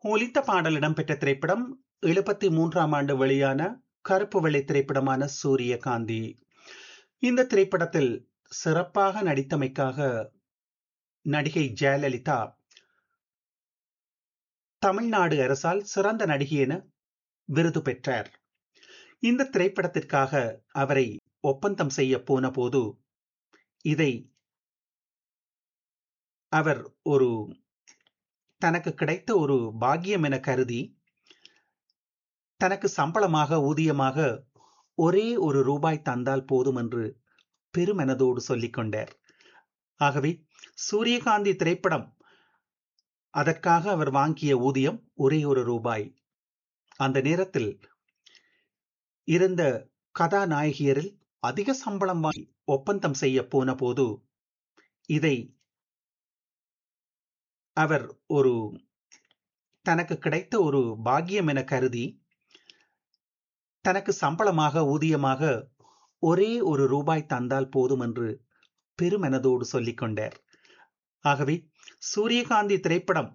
ஒலித்த பாடல் இடம்பெற்ற திரைப்படம் எழுபத்தி மூன்றாம் ஆண்டு வெளியான கருப்பு வெள்ளை திரைப்படமான சூரியகாந்தி இந்த திரைப்படத்தில் சிறப்பாக நடித்தமைக்காக நடிகை ஜெயலலிதா தமிழ்நாடு அரசால் சிறந்த நடிகை என விருது பெற்றார் இந்த திரைப்படத்திற்காக அவரை ஒப்பந்தம் செய்ய போன போது இதை அவர் ஒரு தனக்கு கிடைத்த ஒரு பாக்கியம் என கருதி தனக்கு சம்பளமாக ஊதியமாக ஒரே ஒரு ரூபாய் தந்தால் போதும் என்று பெருமனதோடு சொல்லிக் கொண்டார் ஆகவே சூரியகாந்தி திரைப்படம் அதற்காக அவர் வாங்கிய ஊதியம் ஒரே ஒரு ரூபாய் அந்த நேரத்தில் இருந்த கதாநாயகியரில் அதிக சம்பளம் வாங்கி ஒப்பந்தம் செய்ய போன போது இதை அவர் ஒரு தனக்கு கிடைத்த ஒரு பாக்கியம் என கருதி தனக்கு சம்பளமாக ஊதியமாக ஒரே ஒரு ரூபாய் தந்தால் போதும் என்று பெருமனதோடு சொல்லிக் கொண்டார் ஆகவே சூரியகாந்தி திரைப்படம்